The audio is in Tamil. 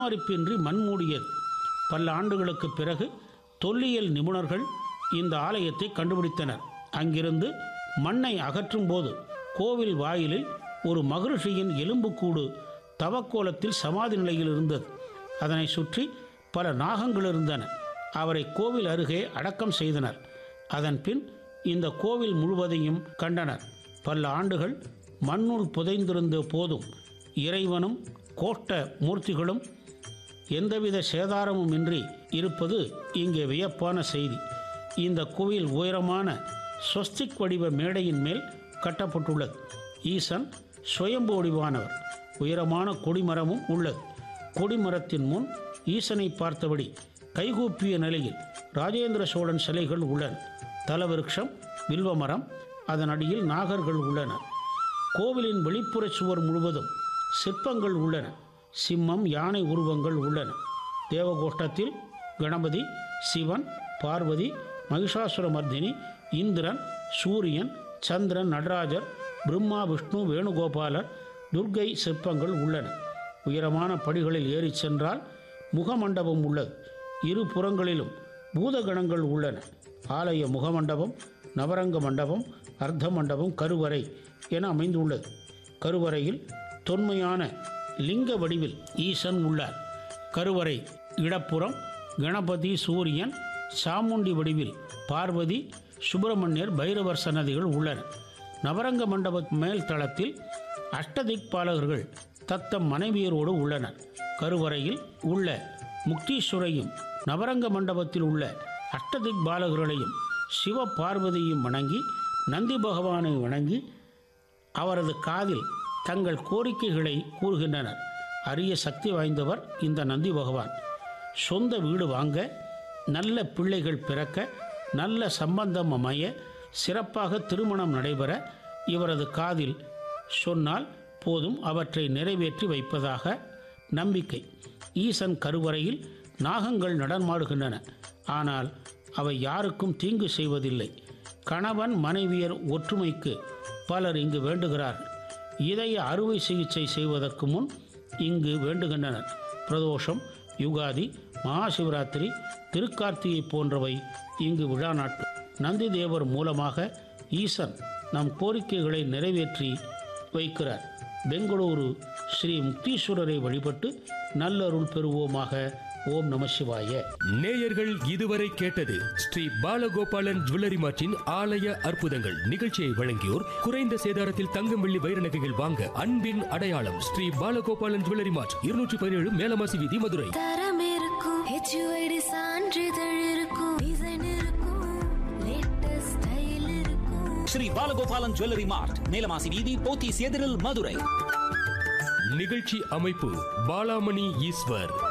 பராமரிப்பின்றி மண் மூடியது பல ஆண்டுகளுக்கு பிறகு தொல்லியல் நிபுணர்கள் இந்த ஆலயத்தை கண்டுபிடித்தனர் அங்கிருந்து மண்ணை அகற்றும் போது கோவில் வாயிலில் ஒரு மகரிஷியின் எலும்புக்கூடு தவக்கோலத்தில் சமாதி நிலையில் இருந்தது அதனை சுற்றி பல நாகங்கள் இருந்தன அவரை கோவில் அருகே அடக்கம் செய்தனர் அதன் பின் இந்த கோவில் முழுவதையும் கண்டனர் பல ஆண்டுகள் மண்ணுள் புதைந்திருந்த போதும் இறைவனும் கோஷ்ட மூர்த்திகளும் எந்தவித சேதாரமும் இன்றி இருப்பது இங்கே வியப்பான செய்தி இந்த கோவில் உயரமான ஸ்வஸ்திக் வடிவ மேடையின் மேல் கட்டப்பட்டுள்ளது ஈசன் சுயம்பு வடிவானவர் உயரமான கொடிமரமும் உள்ளது கொடிமரத்தின் முன் ஈசனை பார்த்தபடி கைகூப்பிய நிலையில் ராஜேந்திர சோழன் சிலைகள் உள்ளன தலவிருட்சம் வில்வமரம் அதன் அடியில் நாகர்கள் உள்ளன கோவிலின் வெளிப்புற சுவர் முழுவதும் சிற்பங்கள் உள்ளன சிம்மம் யானை உருவங்கள் உள்ளன தேவகோஷ்டத்தில் கணபதி சிவன் பார்வதி மகிஷாசுரமர்தினி இந்திரன் சூரியன் சந்திரன் நடராஜர் பிரம்மா விஷ்ணு வேணுகோபாலர் துர்க்கை சிற்பங்கள் உள்ளன உயரமான படிகளில் ஏறிச் சென்றால் முகமண்டபம் உள்ளது இரு புறங்களிலும் பூதகணங்கள் உள்ளன ஆலய முகமண்டபம் நவரங்க மண்டபம் அர்த்த மண்டபம் கருவறை என அமைந்துள்ளது கருவறையில் தொன்மையான லிங்க வடிவில் ஈசன் உள்ளார் கருவறை இடப்புறம் கணபதி சூரியன் சாமுண்டி வடிவில் பார்வதி சுப்பிரமணியர் பைரவர் சன்னதிகள் உள்ளன நவரங்க மண்டப மேல் தளத்தில் அஷ்டதிக்பாலகர்கள் தத்தம் மனைவியரோடு உள்ளனர் கருவறையில் உள்ள முக்தீஸ்வரையும் நவரங்க மண்டபத்தில் உள்ள அஷ்டதிக் பாலகர்களையும் சிவ பார்வதியும் வணங்கி நந்தி பகவானை வணங்கி அவரது காதில் தங்கள் கோரிக்கைகளை கூறுகின்றனர் அரிய சக்தி வாய்ந்தவர் இந்த நந்தி பகவான் சொந்த வீடு வாங்க நல்ல பிள்ளைகள் பிறக்க நல்ல சம்பந்தம் அமைய சிறப்பாக திருமணம் நடைபெற இவரது காதில் சொன்னால் போதும் அவற்றை நிறைவேற்றி வைப்பதாக நம்பிக்கை ஈசன் கருவறையில் நாகங்கள் நடமாடுகின்றன ஆனால் அவை யாருக்கும் தீங்கு செய்வதில்லை கணவன் மனைவியர் ஒற்றுமைக்கு பலர் இங்கு வேண்டுகிறார்கள் இதய அறுவை சிகிச்சை செய்வதற்கு முன் இங்கு வேண்டுகின்றனர் பிரதோஷம் யுகாதி மகாசிவராத்திரி திருக்கார்த்திகை போன்றவை இங்கு விழா நாட்கள் நந்தி தேவர் மூலமாக ஈசன் நம் கோரிக்கைகளை நிறைவேற்றி வைக்கிறார் பெங்களூரு ஸ்ரீ முக்தீஸ்வரரை வழிபட்டு நல்லருள் பெறுவோமாக ஓம் நம சிவாய நேயர்கள் இதுவரை கேட்டது ஸ்ரீ பாலகோபாலன் ஜுவல்லரி மார்ட்டின் ஆலய அற்புதங்கள் நிகழ்ச்சியை வழங்கியோர் குறைந்த சேதாரத்தில் தங்கம் வெள்ளி வைர நகைகள் வாங்க அன்பின் அடையாளம் ஸ்ரீ பாலகோபாலன் ஜுவல்லரி மார்ட் இருநூற்றி பதினேழு மேலமாசி வீதி மதுரை தரம் இருக்கும் ஹெச்யூஐடி சான்றிதழ் இருக்கும் டிசைன் இருக்கும் லேட்டஸ்ட் ஸ்டைல் இருக்கும் ஸ்ரீ பாலகோபாலன் ஜுவல்லரி மார்ட் நீலமாசி வீதி போத்தீஸ் எதிரில் மதுரை நிகழ்ச்சி அமைப்பு பாலாமணி ஈஸ்வர்